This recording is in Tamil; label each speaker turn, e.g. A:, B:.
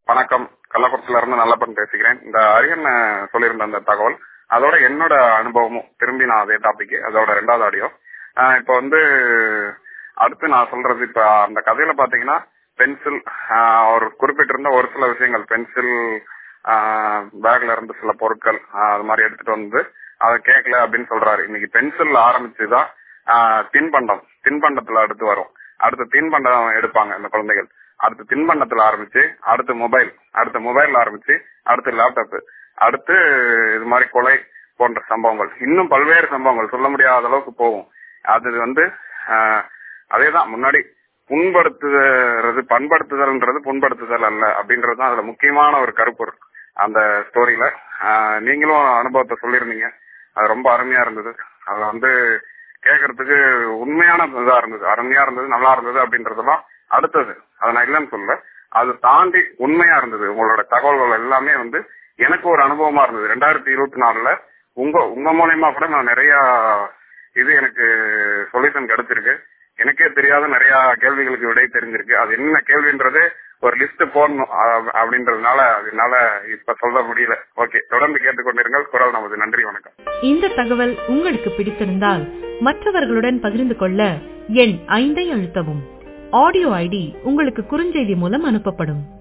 A: வணக்கம் கள்ளக்குறிச்சியில இருந்து நல்லப்பன் பேசுகிறேன் இந்த அரியன் சொல்லியிருந்த அந்த தகவல் அதோட என்னோட அனுபவமும் திரும்பி நான் அதே டாபிக் அதோட ரெண்டாவது ஆடியோ இப்போ வந்து அடுத்து நான் சொல்றது இப்ப அந்த கதையில பாத்தீங்கன்னா பென்சில் ஒரு குறிப்பிட்டிருந்த ஒரு சில விஷயங்கள் பென்சில் பேக்ல இருந்து சில பொருட்கள் அது மாதிரி எடுத்துட்டு வந்து அதை கேட்கல அப்படின்னு சொல்றாரு இன்னைக்கு பென்சில் ஆரம்பிச்சுதான் தின்பண்டம் தின்பண்டத்துல அடுத்து வரும் அடுத்து தின்பண்டம் எடுப்பாங்க இந்த குழந்தைகள் அடுத்து தின்பண்டத்துல ஆரம்பிச்சு அடுத்து மொபைல் அடுத்து மொபைல் ஆரம்பிச்சு அடுத்து லேப்டாப் அடுத்து இது மாதிரி கொலை போன்ற சம்பவங்கள் இன்னும் பல்வேறு சம்பவங்கள் சொல்ல முடியாத அளவுக்கு போகும் அது வந்து அதேதான் முன்னாடி புண்படுத்துறது பண்படுத்துதல்ன்றது புண்படுத்துதல் அல்ல அப்படின்றது அதுல முக்கியமான ஒரு கருப்பொருள் அந்த ஸ்டோரியில நீங்களும் அனுபவத்தை சொல்லியிருந்தீங்க அது ரொம்ப அருமையா இருந்தது அது வந்து கேட்கறதுக்கு உண்மையான இதா இருந்தது அருமையா இருந்தது நல்லா இருந்தது அப்படின்றதெல்லாம் அடுத்தது அதை நான் இல்லைன்னு சொல்ல அது தாண்டி உண்மையா இருந்தது உங்களோட தகவல்கள் எல்லாமே வந்து எனக்கு ஒரு அனுபவமா இருந்தது ரெண்டாயிரத்தி இருபத்தி நாலுல உங்க உங்க மூலயமா கூட நான் நிறைய இது எனக்கு சொல்யூஷன் கிடைச்சிருக்கு எனக்கே தெரியாத நிறைய கேள்விகளுக்கு விடை தெரிஞ்சிருக்கு அது என்ன கேள்வின்றது ஒரு லிஸ்ட் போடணும் அப்படின்றதுனால அதனால இப்ப சொல்ல முடியல ஓகே தொடர்ந்து கேட்டுக்கொண்டிருங்கள் குரல் நமது நன்றி வணக்கம்
B: இந்த தகவல் உங்களுக்கு பிடித்திருந்தால் மற்றவர்களுடன் பகிர்ந்து கொள்ள எண் ஐந்தை அழுத்தவும் ஆடியோ ஐடி உங்களுக்கு குறுஞ்செய்தி மூலம் அனுப்பப்படும்